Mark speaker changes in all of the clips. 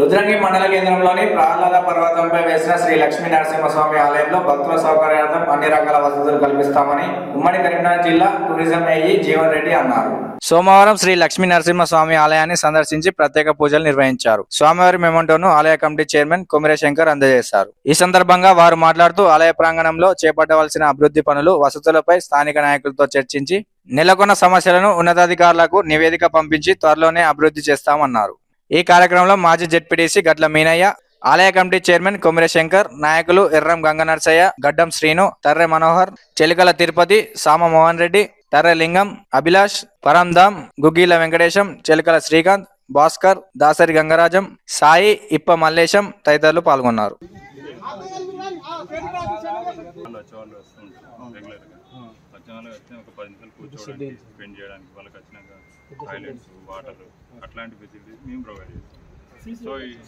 Speaker 1: రుద్రంగి మండల కేంద్రంలోని ప్రహ్లాద పర్వతంపై వేసిన శ్రీ లక్ష్మీ నరసింహస్వామి ఆలయంలో భక్తుల సౌకర్యార్థం అన్ని రకాల వసతులు కల్పిస్తామని ఉమ్మడి కరీంనగర్ జిల్లా టూరిజం ఏఈ జీవన్ రెడ్డి అన్నారు సోమవారం శ్రీ లక్ష్మీ నరసింహస్వామి ఆలయాన్ని సందర్శించి ప్రత్యేక పూజలు నిర్వహించారు స్వామివారి మెమంటోను ఆలయ కమిటీ చైర్మన్ కొమిరే శంకర్ అందజేశారు ఈ సందర్భంగా వారు మాట్లాడుతూ ఆలయ ప్రాంగణంలో చేపట్టవలసిన అభివృద్ధి పనులు వసతులపై స్థానిక నాయకులతో చర్చించి నెలకొన్న సమస్యలను ఉన్నతాధికారులకు నివేదిక పంపించి త్వరలోనే అభివృద్ధి చేస్తామన్నారు ఈ కార్యక్రమంలో మాజీ జెడ్పీటీసీ గట్ల మీనయ్య ఆలయ కమిటీ చైర్మన్ కొమిరె శంకర్ నాయకులు ఎర్రం గంగనర్సయ్య గడ్డం శ్రీను తర్రె మనోహర్ చెలికల తిరుపతి సామ మోహన్ రెడ్డి తర్రె లింగం అభిలాష్ పరంధామ్ గుగ్గీల వెంకటేశం చెలికల శ్రీకాంత్ భాస్కర్ దాసరి గంగరాజం సాయి ఇప్ప మల్లేశం తదితరులు పాల్గొన్నారు
Speaker 2: వాళ్ళు వచ్చే వాళ్ళు వస్తూ ఉంటారు రెగ్యులర్గా వచ్చిన వాళ్ళు వచ్చి ఒక పది నిమిషాలు కూర్చోవడానికి స్పెండ్ చేయడానికి వాళ్ళకి వచ్చినాక టాయిలెట్స్ వాటర్ అట్లాంటి ఫెసిలిటీస్ మేము ప్రొవైడ్ చేస్తాం సో ఈ-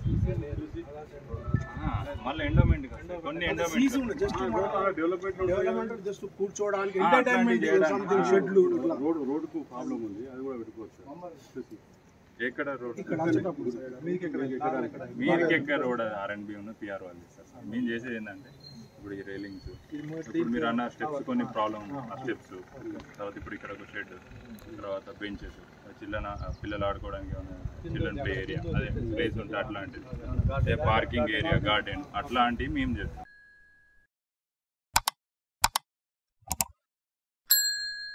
Speaker 2: ఆ, మళ్ళీ ఎండోమెంట్ కొన్ని ఎండోమెంట్
Speaker 3: డెవలప్మెంట్ జస్ట్ కూర్చోవడానికి
Speaker 2: ఆ,
Speaker 3: ఎంటర్టైన్మెంట్
Speaker 2: అట్లాంటివి
Speaker 3: సంథింగ్
Speaker 2: చేయడానికి.
Speaker 3: షెడ్లు
Speaker 4: రోడ్ రోడ్కు ప్రాబ్లం ఉంది అది కూడా పెట్టుకోవచ్చు
Speaker 2: ఎక్కడ రోడ్
Speaker 3: మీకు ఎక్కడ
Speaker 2: మీరికి ఎక్కడ రోడ్ ఆర్ఎన్బి ఉన్న పిఆర్ వాళ్ళు ఇస్తారు సార్ మేము చేసేది ఏంటంటే ఇప్పుడు ఈ రైలింగ్స్ ఇప్పుడు మీరు అన్న స్టెప్స్ కొన్ని ప్రాబ్లం ఆ స్టెప్స్ తర్వాత ఇప్పుడు ఇక్కడ ఒక షెడ్ తర్వాత బెంచెస్ చిల్లన పిల్లలు ఆడుకోవడానికి చిల్డ్రన్ ప్లే ఏరియా అదే ప్లేస్ ఉంటే అట్లాంటిది అదే పార్కింగ్ ఏరియా గార్డెన్ అట్లాంటివి మేము చేస్తాం